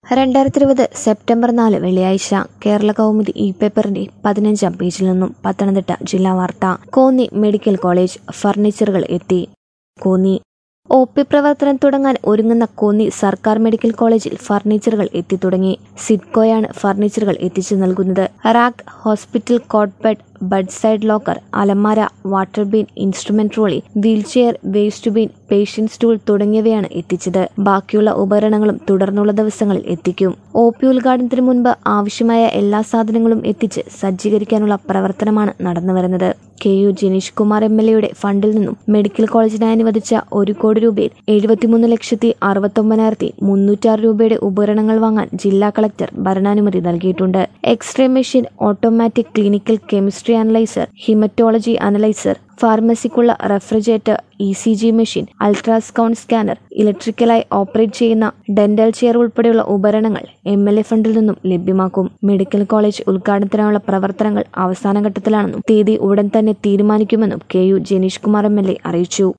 രണ്ടായിരത്തി ഇരുപത് സെപ്റ്റംബർ നാല് വെള്ളിയാഴ്ച കേരള കൗമുദി ഇ പേപ്പറിന്റെ പതിനഞ്ചാം പേജിൽ നിന്നും പത്തനംതിട്ട ജില്ലാ വാർത്ത കോന്നി മെഡിക്കൽ കോളേജ് ഫർണിച്ചറുകൾ എത്തി കോന്നി ഒ പി പ്രവർത്തനം തുടങ്ങാൻ ഒരുങ്ങുന്ന കോന്നി സർക്കാർ മെഡിക്കൽ കോളേജിൽ ഫർണിച്ചറുകൾ എത്തിത്തുടങ്ങി സിഡ്കോയാണ് ഫർണിച്ചറുകൾ എത്തിച്ചു നൽകുന്നത് rack hospital cot bed bed side locker അലമാര water bin instrument trolley wheelchair waste bin patient stool തുടങ്ങിയവയാണ് എത്തിച്ചത് ബാക്കിയുള്ള ഉപകരണങ്ങളും തുടർന്നുള്ള ദിവസങ്ങളിൽ എത്തിക്കും ഒ പി ഉദ്ഘാടനത്തിന് മുൻപ് ആവശ്യമായ എല്ലാ സാധനങ്ങളും എത്തിച്ച് സജ്ജീകരിക്കാനുള്ള പ്രവർത്തനമാണ് നടന്നുവരുന്നത് K U Janeesh Kumar M L എയുടെ ഫണ്ടിൽ നിന്നും മെഡിക്കൽ കോളേജിനായി അനുവദിച്ച ഒരു കോടി രൂപയിൽ എഴുപത്തിമൂന്ന് ലക്ഷത്തി അറുപത്തൊമ്പതിനായിരത്തി മുന്നൂറ്റാറ് രൂപയുടെ ഉപകരണങ്ങൾ വാങ്ങാൻ ജില്ലാ കളക്ടർ ഭരണാനുമതി നൽകിയിട്ടുണ്ട് x ray machine automatic clinical chemistry analyser haematology analyser ഫാർമസിക്കുള്ള refrigerator E C G machine ultrasound scanner ഇലക്ട്രിക്കലായി ഓപ്പറേറ്റ് ചെയ്യുന്ന ഡെന്റൽ ചെയർ ഉൾപ്പെടെയുള്ള ഉപകരണങ്ങൾ എം എൽ എ ഫണ്ടിൽ നിന്നും ലഭ്യമാക്കും മെഡിക്കൽ കോളേജ് ഉദ്ഘാടനത്തിനുള്ള പ്രവർത്തനങ്ങൾ അവസാന ഘട്ടത്തിലാണെന്നും തീയതി ഉടൻ തന്നെ തീരുമാനിക്കുമെന്നും K U Janeesh Kumar M L A അറിയിച്ചു